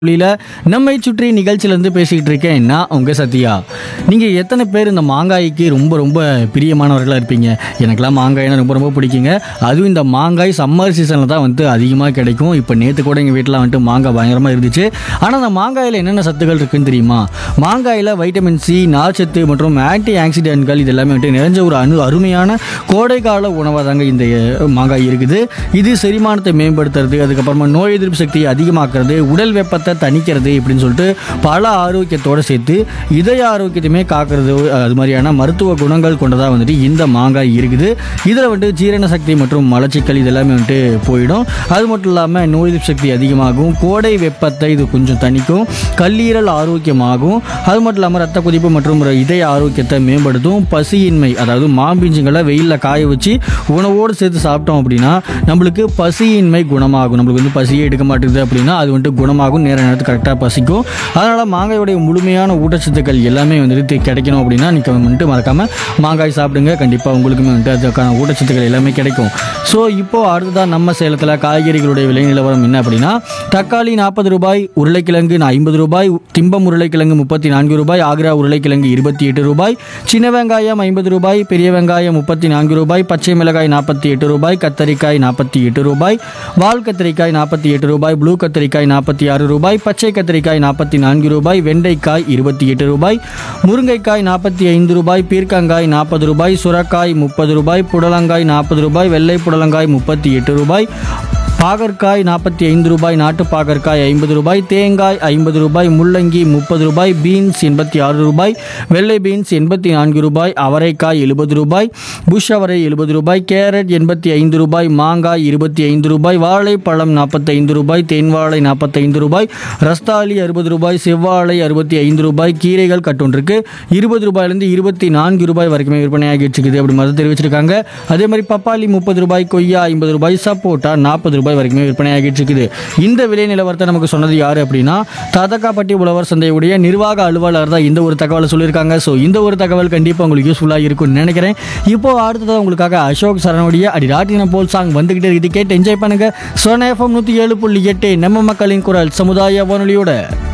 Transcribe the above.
புள்ளியில நம்மை சுற்றி நிகழ்ச்சியிலேருந்து பேசிக்கிட்டு இருக்கேன் நான் உங்கள் சத்யா நீங்கள் எத்தனை பேர் இந்த மாங்காய்க்கு ரொம்ப ரொம்ப பிரியமானவர்களாக இருப்பீங்க எனக்கெல்லாம் மாங்காய்னா ரொம்ப ரொம்ப பிடிக்குங்க அதுவும் இந்த மாங்காய் சம்மர் சீசனில் தான் வந்து அதிகமாக கிடைக்கும் இப்போ நேற்று கூட எங்கள் வீட்டில் வந்துட்டு மாங்காய் பயங்கரமாக இருந்துச்சு ஆனால் அந்த மாங்காயில் என்னென்ன சத்துக்கள் இருக்குன்னு தெரியுமா மாங்காயில் வைட்டமின் சி நார்ச்சத்து மற்றும் ஆன்டி ஆக்சிடென்ட்கள் இது எல்லாமே வந்துட்டு நிறைஞ்ச ஒரு அணு அருமையான கோடைக்கால உணவாக தாங்க இந்த அஹ், மாங்காய் இருக்குது இது செரிமானத்தை மேம்படுத்துறது அதுக்கப்புறமா நோய் எதிர்ப்பு சக்தியை அதிகமாக்குறது உடல் வெப்பத்தை தணிக்கிறது இப்படின்னு சொல்லிட்டு பல ஆரோக்கியத்தோடு சேர்த்து இதய ஆரோக்கியத்தையுமே காக்கிறது அது மாதிரியான மருத்துவ குணங்கள் கொண்டதாக வந்துட்டு இந்த மாங்காய் இருக்குது இதில் வந்துட்டு ஜீரண சக்தி மற்றும் மலச்சிக்கல் இதெல்லாமே வந்துட்டு போயிடும் அது மட்டும் இல்லாமல் நோய் எதிர்ப்பு சக்தி அதிகமாகும் கோடை வெப்பத்தை இது கொஞ்சம் தணிக்கும் கல்லீரல் ஆரோக்கியமாகும் அது மட்டும் இல்லாமல் ரத்த கொதிப்பு மற்றும் இதய ஆரோக்கியத்தை மேம்படுத்தும் பசியின்மை அதாவது மாம்பிஞ்சுங்களை வெயிலில் காய வச்சு உணவோடு சேர்த்து சாப்பிட்டோம் அப்படின்னா நம்மளுக்கு பசியின்மை குணமாகும் நம்மளுக்கு வந்து பசியே எடுக்க மாட்டேங்குது அப்படின்னா அது வந்துட்டு குணமாகும் நேர நேரத்துக்கு கரெக்டாக பசிக்கும் அதனால் மாங்காயோடைய முழுமையான ஊட்டச்சத்துக்கள் எல்லாமே வந்துட்டு கிடைக்கணும் அப்படின்னா நீங்கள் வந்துட்டு மறக்காமல் மாங்காய் சாப்பிடுங்க கண்டிப்பாக உங்களுக்குமே வந்துட்டு அதுக்கான ஊட்டச்சத்துக்கள் எல்லாமே கிடைக்கும் ஸோ இப்போது அடுத்ததாக நம்ம சேலத்தில் காய்கறிகளுடைய விலை நிலவரம் என்ன அப்படின்னா தக்காளி நாற்பது ரூபாய் உருளைக்கிழங்கு ஐம்பது ரூபாய் திம்பம் உருளைக்கிழங்கு முப்பத்தி நான்கு ரூபாய் ஆக்ரா உருளைக்கிழங்கு இருபத்தி எட்டு ரூபாய் சின்ன வெங்காயம் ஐம்பது ரூபாய் பெரிய வெங்காயம் முப்பத்தி நான்கு ரூபாய் பச்சை மிளகாய் நாற்பத்தி எட்டு ரூபாய் கத்தரிக்காய் நாற்பத்தி எட்டு ரூபாய் வால் கத்தரிக்காய் நாற்பத்தி எட்டு ரூபாய் ப்ளூ கத்தரிக்காய் நாற்பத்தி ஆறு ரூபாய் பச்சை கத்தரிக்காய் நாற்பத்தி நான்கு ரூபாய் வெண்டைக்காய் இருபத்தி எட்டு ரூபாய் முருங்கைக்காய் நாற்பத்தி ஐந்து ரூபாய் பீர்க்கங்காய் நாற்பது ரூபாய் சுரக்காய் முப்பது ரூபாய் புடலங்காய் நாற்பது ரூபாய் வெள்ளை புடலங்காய் முப்பத்தி எட்டு ரூபாய் பாகற்காய் நாற்பத்தி ஐந்து ரூபாய் நாட்டு பாகற்காய் ஐம்பது ரூபாய் தேங்காய் ஐம்பது ரூபாய் முள்ளங்கி முப்பது ரூபாய் பீன்ஸ் எண்பத்தி ஆறு ரூபாய் வெள்ளை பீன்ஸ் எண்பத்தி நான்கு ரூபாய் அவரைக்காய் எழுபது ரூபாய் புஷ் அவரை எழுபது ரூபாய் கேரட் எண்பத்தி ஐந்து ரூபாய் மாங்காய் இருபத்தி ஐந்து ரூபாய் வாழைப்பழம் நாற்பத்தைந்து ரூபாய் தேன்வாழை நாற்பத்தைந்து ரூபாய் ரஸ்தாளி அறுபது ரூபாய் செவ்வாழை அறுபத்தி ஐந்து ரூபாய் கீரைகள் கட்டொன்றுக்கு இருபது ரூபாயிலிருந்து இருபத்தி நான்கு ரூபாய் வரைக்குமே விற்பனையாகிட்டு இருக்குது அப்படி மாதிரி தெரிவிச்சிருக்காங்க அதே மாதிரி பப்பாளி முப்பது ரூபாய் கொய்யா ஐம்பது ரூபாய் சப்போட்டா நாற்பது ரூபாய் வரைக்குமே விற்பனையாகிட்டு இருக்குது இந்த விலை நிலவரத்தை நமக்கு சொன்னது யார் அப்படின்னா தாதக்காப்பட்டி உழவர் சந்தையுடைய நிர்வாக அலுவலர் தான் இந்த ஒரு தகவலை சொல்லியிருக்காங்க ஸோ இந்த ஒரு தகவல் கண்டிப்பாக உங்களுக்கு யூஸ்ஃபுல்லாக இருக்கும்னு நினைக்கிறேன் இப்போ அடுத்ததாக உங்களுக்காக அசோக் சரணுடைய அடி ராட்டினம் போல் சாங் வந்துகிட்டே இருக்குது கேட்டு என்ஜாய் பண்ணுங்க சோனா எஃப்எம் நூற்றி ஏழு புள்ளி எட்டு நம்ம மக்களின் குரல் சமுதாய வானொலியோட